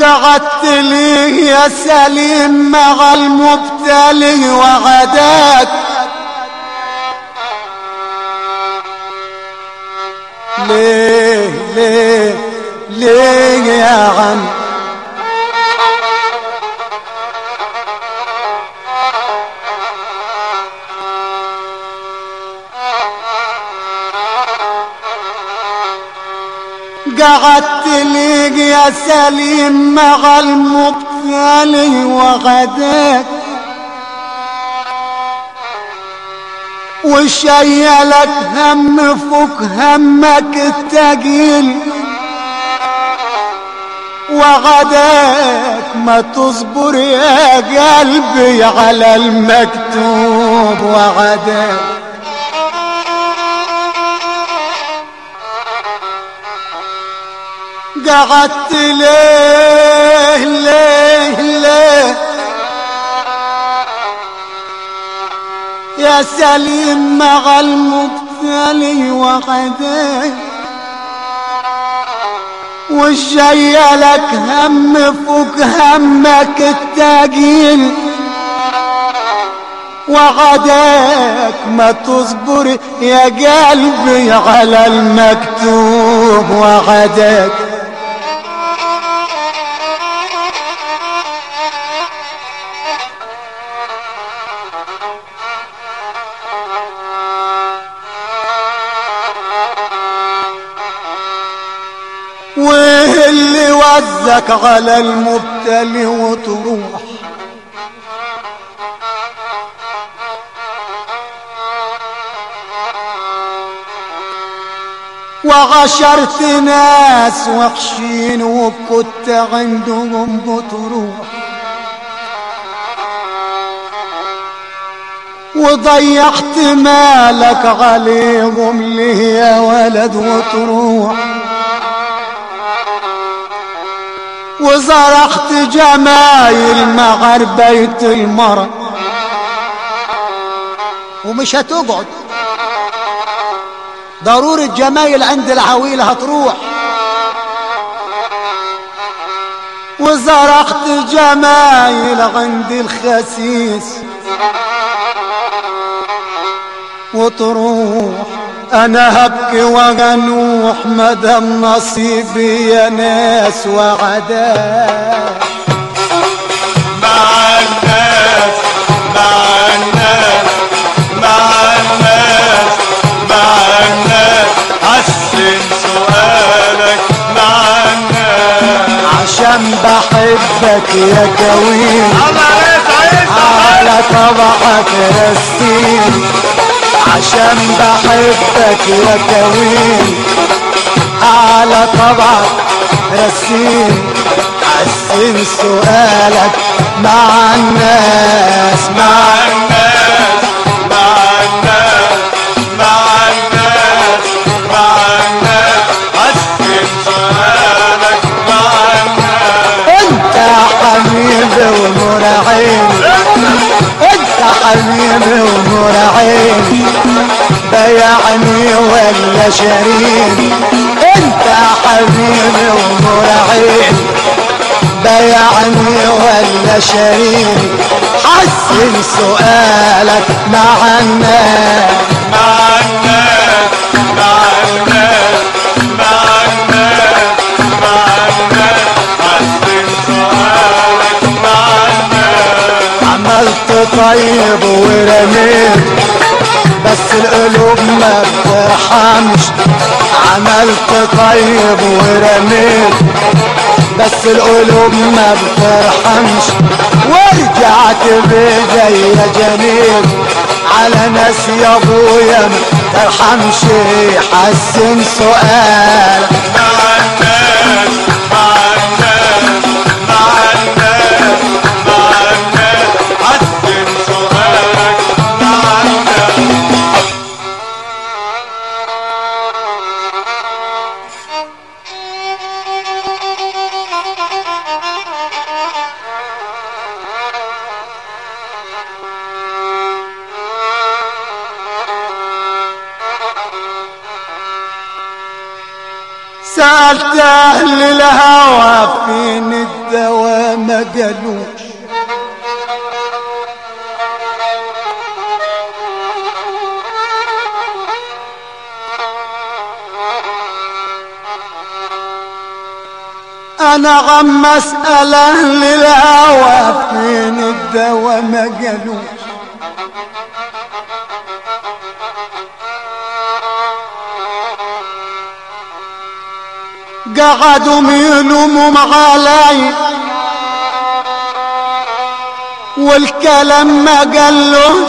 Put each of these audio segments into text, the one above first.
قعدت لي يا سليم مع المبتلي وغداك ليه ليه ليه يا عم قعدت لي يا سليم مع المبتلي وغداك وشيلك هم فوق همك التقيل وغداك ما تصبر يا قلبي على المكتوب وغداك قعدت ليه ليه ليه يا سليم مع المبتلي وغداك وشيلك هم فوق همك التقيل وغداك ما تصبر يا قلبي على المكتوب وغداك واللي وزك على المبتلي وتروح وغشرت ناس وحشين وكنت عندهم بتروح وضيعت مالك عليهم ليه يا ولد وتروح وزرعت جمايل مع بيت المرأة ومش هتقعد ضروري الجمايل عند العويلة هتروح وزرعت جمايل عند الخسيس وتروح انا هبكي وغنوح مدام نصيبي يا ناس وعداك مع الناس مع الناس مع الناس مع الناس حسن سؤالك مع الناس عشان بحبك يا كوين الله يسعدك على طبعك رستين عشان بحبك يا كوين على طبعك رسين حسن سؤالك مع الناس مع مع الناس مع الناس مع الناس مع الناس حسن سؤالك مع الناس انت حبيبي ونور عيني انت حبيبي ونور عيني بيعني ولا شريك انت حبيبي ونور عيني بيعني ولا شريك حسن سؤالك مع الناس مع الناس مع الناس مع الناس مع الناس حسن سؤالك مع الناس عملت طيب ورميت بس القلوب ما بترحمش عملت طيب ورميت بس القلوب ما بترحمش ورجعت بيدي جميل على ناس يا ابويا ما ترحمش حسن سؤال مع الناس مع الناس مع الناس مع الناس حسن سؤالك مع الناس سألت أهل الهوى فين الدواء ما قالوش انا عم اسال اهل الهوى فين الدواء ما قالوش قعدوا يلوموا علي والكلام ما قالوش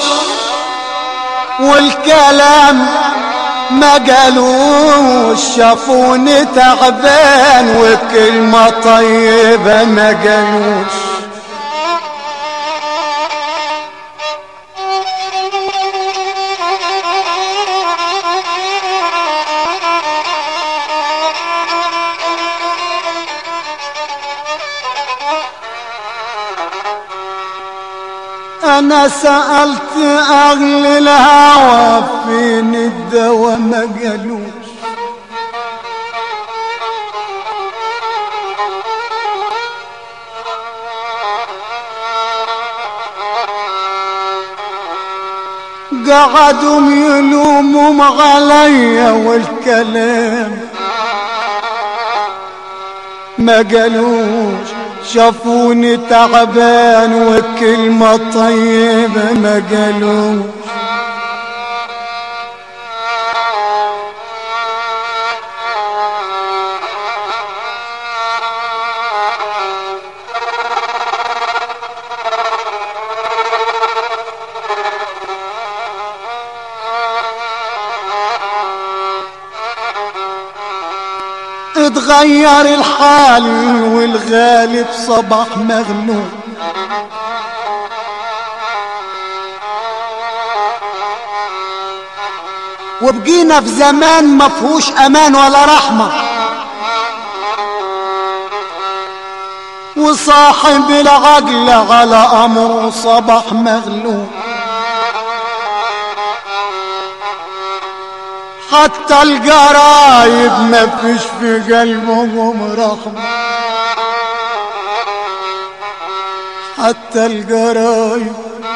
والكلام ما قالوش شافوني تعبان وكلمة طيبة ما قالوش انا سألت اهل الهوى فين الدواء ما قالوش قعدوا يلوموا عليا والكلام ما قالوش شافوني تعبان وكلمة طيبة ما قالوش اتغير الحال والغالب صبح مغلوب وبقينا في زمان ما فيهوش امان ولا رحمه وصاحب العقل على امره صبح مغلوب حتى القرايب ما فيش في قلبهم رحمة حتى القرايب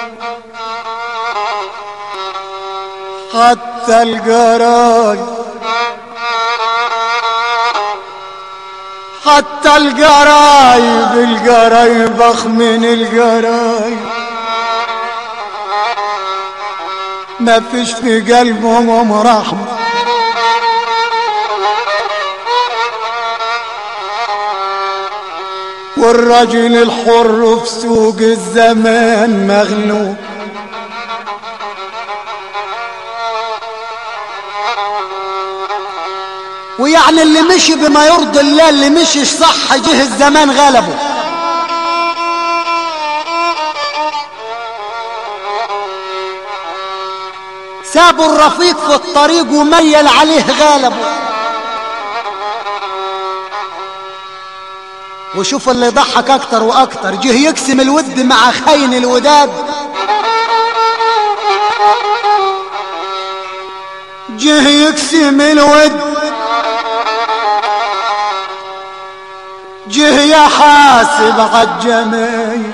حتى القرايب حتى القرايب القرايب اخ من القرايب ما فيش في قلبهم رحمه والرجل الحر في سوق الزمان مغلوب ويعني اللي مشي بما يرضي الله اللي مشيش صح جه الزمان غلبه سابوا الرفيق في الطريق وميل عليه غالبه وشوف اللي ضحك اكتر واكتر جه يقسم الود مع خاين الوداد جه يقسم الود جه يحاسب عالجمايل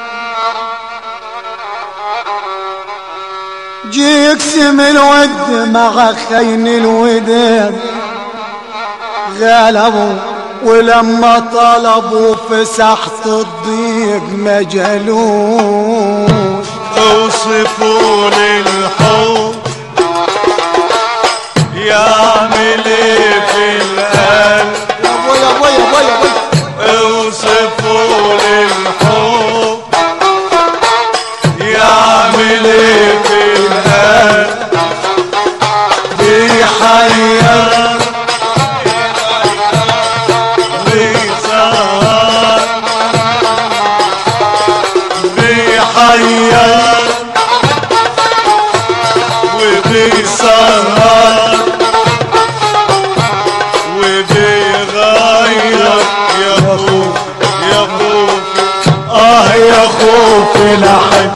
جه يقسم الود مع خاين الوداد غلبوا ولما طلبوا في ساحة الضيق ما جالوش اوصفوا لي الحب يعمل ايه في القلب يا ابويا يا ابويا يا ابويا يا ابويا اوصفوا لي الحب يعمل ايه في القلب بيحير بيسهر بيحير وبيسهر وبيغير يا خوف يا خوف اه يا خوف لحد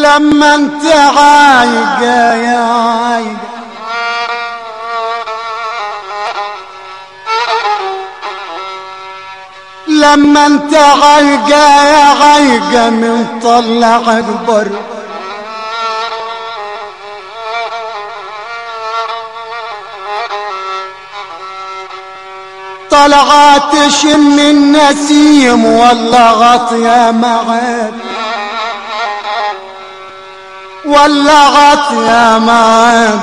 لما انت عايقة يا عايقة لما انت عايقة يا عايقة من طلع اكبر طلعت شم النسيم والله غطية معاك والله غطية معاك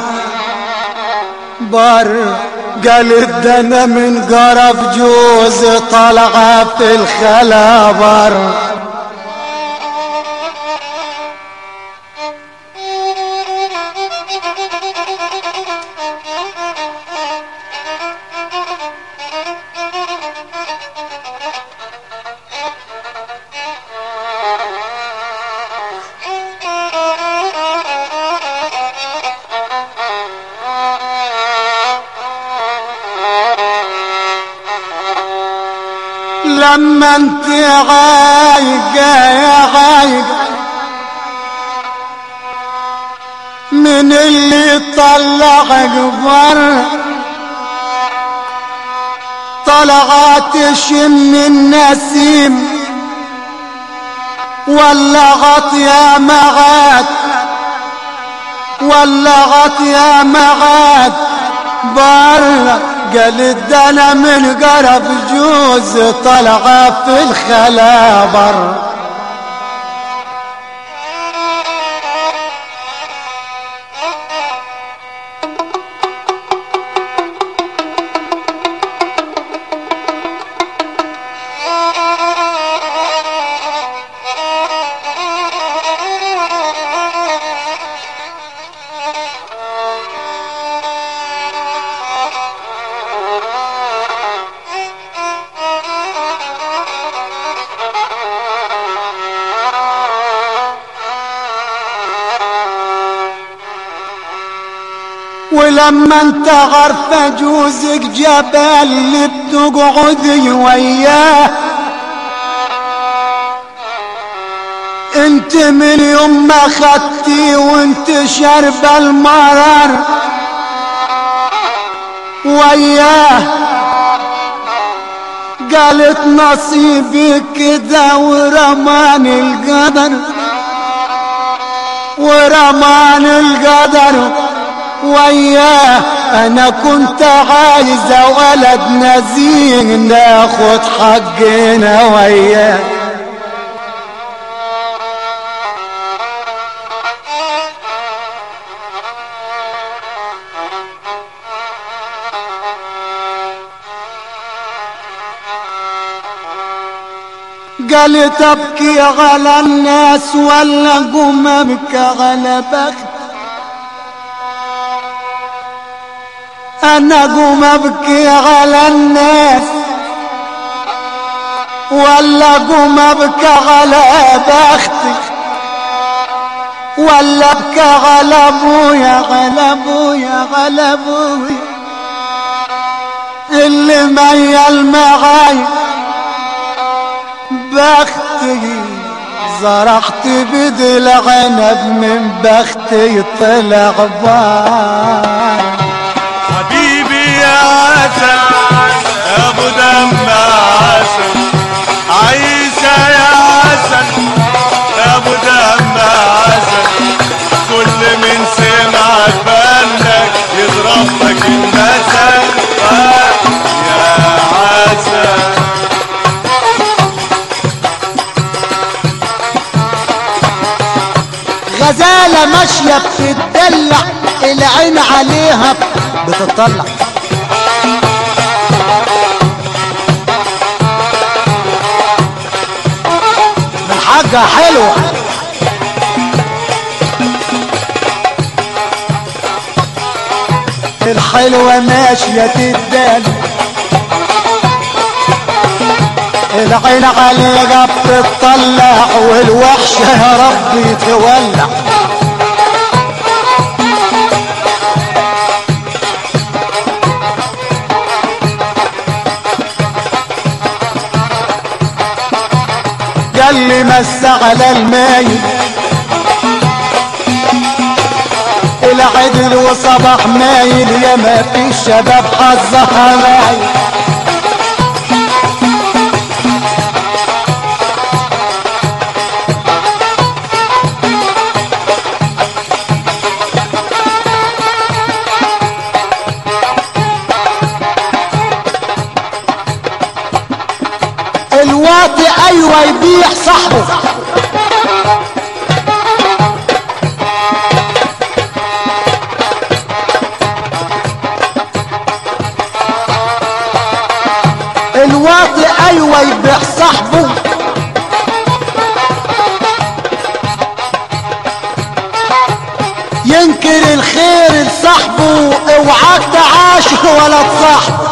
بر قالت ده انا من قرف جوز طلعة في الخلابر لما انت عايقة يا عايقة من اللي طلع قبر طلعت شم النسيم ولا غطيا معاك ولا غطيا معاك بره قالت ده انا من قرب جوز طلعة في الخلابر ولما انت عارفه جوزك جبل اللي بتقعدي وياه انت من يوم ما خدتي وانت شاربه المرار وياه قالت نصيبي كده ورماني القدر ورماني القدر وياه انا كنت عايزة ولد نزين ناخد حقنا وياه قالت ابكي على الناس ولا قوم ابكي على بخت انا قوم ابكي على الناس ولا قوم ابكي على بختي ولا ابكي على ابويا على ابويا على ابويا اللي ميل معاي بختي زرعت بدل عنب من بختي طلع بار حبيبي يا عسل يا ابو دم عسل عيسى يا عسل يا ابو دم عسل كل من سمعك بانك يضرب لك المثل آه يا عسل غزالة ماشية بتدلع العين عليها بتطلع من حاجة حلوة الحلوة ماشية تدلع العين عليها بتطلع والوحشة يا ربي تولع قال لي مس على الماي العدل وصباح مايل يا ما في الشباب حظها مايل الواطي ايوه يبيع صاحبه الواطي ايوه يبيع صاحبه ينكر الخير لصاحبه اوعاك تعاشر ولا تصاحبه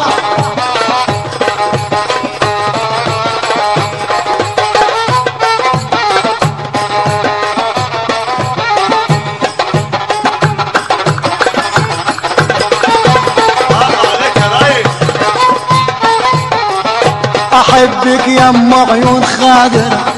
الله عليك يا ريس احبك يا ام عيون خادره